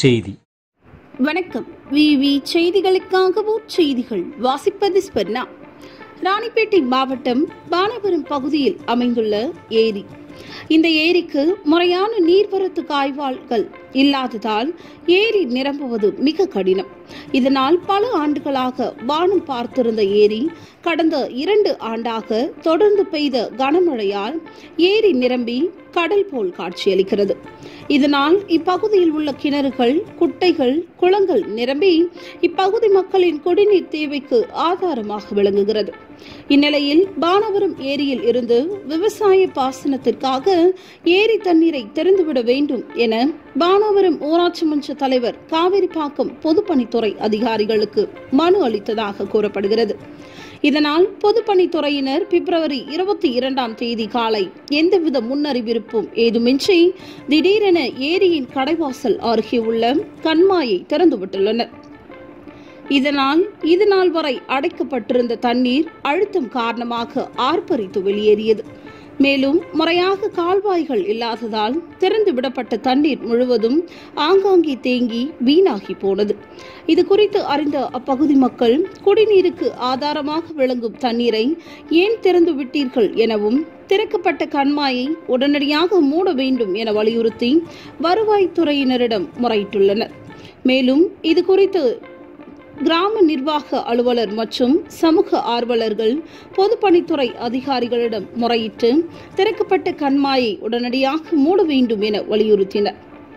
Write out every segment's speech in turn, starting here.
செய்தி வணக்கம் விவி செய்திகளுக்காகவோ செய்திகள் வாசிப்பது ஸ்பர்ணா ராணிப்பேட்டை மாவட்டம் பானபுரம் பகுதியில் அமைந்துள்ள ஏரி இந்த ஏரிக்கு முறையான நீர்வரத்து காய்வாள்கள் இல்லாததால் ஏரி நிரம்புவது மிக கடினம் இதனால் பல ஆண்டுகளாக வானம் பார்த்திருந்த ஏரி கடந்த இரண்டு ஆண்டாக தொடர்ந்து பெய்த கனமழையால் ஏரி நிரம்பி கடல் போல் காட்சியளிக்கிறது இதனால் இப்பகுதியில் உள்ள கிணறுகள் குட்டைகள் குளங்கள் நிரம்பி இப்பகுதி மக்களின் குடிநீர் தேவைக்கு ஆதாரமாக விளங்குகிறது இந்நிலையில் பானவரம் ஏரியில் இருந்து விவசாய பாசனத்திற்காக ஏரி தண்ணீரை திறந்துவிட வேண்டும் என பானவரம் ஊராட்சி மன்ற தலைவர் காவிரிப்பாக்கம் பொதுப்பணித்துறை அதிகாரிகளுக்கு மனு அளித்ததாக கூறப்படுகிறது இதனால் பொதுப்பணித்துறையினர் பிப்ரவரி இருபத்தி இரண்டாம் தேதி காலை எந்தவித முன்னறிவிப்பும் ஏதுமின்றி திடீரென ஏரியின் கடைவாசல் அருகே உள்ள கண்மாயை திறந்துவிட்டுள்ளனர் இதனால் இது நாள் வரை அடைக்கப்பட்டிருந்த தண்ணீர் அழுத்தம் காரணமாக ஆர்ப்பரித்து வெளியேறியது மேலும் முறையாக கால்வாய்கள் இல்லாததால் திறந்து விடப்பட்ட தண்ணீர் முழுவதும் ஆங்காங்கே தேங்கி வீணாகி போனது இது குறித்து அறிந்த அப்பகுதி மக்கள் குடிநீருக்கு ஆதாரமாக விளங்கும் தண்ணீரை ஏன் திறந்து விட்டீர்கள் எனவும் திறக்கப்பட்ட கண்மாயை உடனடியாக மூட வேண்டும் என வலியுறுத்தி வருவாய்த்துறையினரிடம் முறையிட்டுள்ளனர் மேலும் இது குறித்து கிராம நிர்வாக அலுவலர் மற்றும் சமூக ஆர்வலர்கள் பொதுப்பணித்துறை அதிகாரிகளிடம் முறையிட்டு திறக்கப்பட்ட கண்மாயை உடனடியாக மூட வேண்டும் என வலியுறுத்தினர்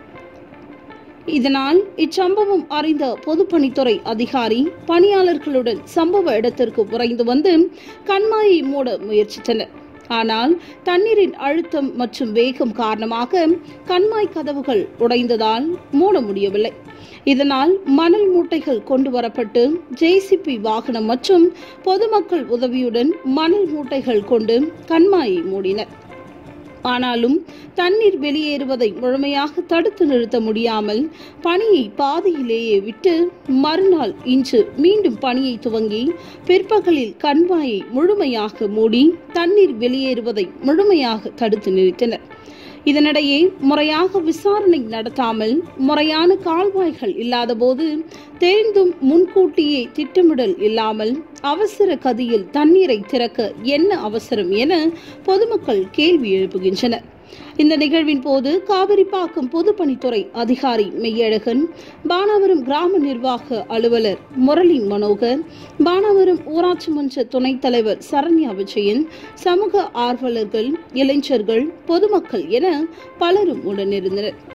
இதனால் இச்சம்பவம் அறிந்த பொதுப்பணித்துறை அதிகாரி பணியாளர்களுடன் சம்பவ இடத்திற்கு விரைந்து வந்து கண்மாயை மூட முயற்சித்தனர் ஆனால் தண்ணீரின் அழுத்தம் மற்றும் வேகம் காரணமாக கண்மாய் கதவுகள் உடைந்ததால் மூட முடியவில்லை இதனால் மணல் மூட்டைகள் கொண்டு வரப்பட்டு ஜேசிபி வாகனம் மற்றும் பொதுமக்கள் உதவியுடன் மணல் மூட்டைகள் கொண்டு கண்மாயை மூடினர் ஆனாலும் தண்ணீர் வெளியேறுவதை முழுமையாக தடுத்து நிறுத்த முடியாமல் பணியை பாதியிலேயே விட்டு மறுநாள் இன்று மீண்டும் பணியை துவங்கி பிற்பகலில் கண்மாயை முழுமையாக மூடி தண்ணீர் வெளியேறுவதை முழுமையாக தடுத்து நிறுத்தினர் இதனிடையே முறையாக விசாரணை நடத்தாமல் முறையான கால்வாய்கள் இல்லாதபோது தெரிந்தும் முன்கூட்டியே திட்டமிடல் இல்லாமல் அவசர கதியில் தண்ணீரை திறக்க என்ன அவசரம் என பொதுமக்கள் கேள்வி எழுப்புகின்றனர் இந்த நிகழ்வின் போது காவிரிப்பாக்கம் பொதுப்பணித்துறை அதிகாரி மெய்யழகன் பானாவரம் கிராம நிர்வாக அலுவலர் முரளி மனோகர் பானாவரம் ஊராட்சி மன்ற துணைத் தலைவர் சரண்யா விஜயன் சமூக ஆர்வலர்கள் இளைஞர்கள் பொதுமக்கள் என பலரும் உடனிருந்தனர்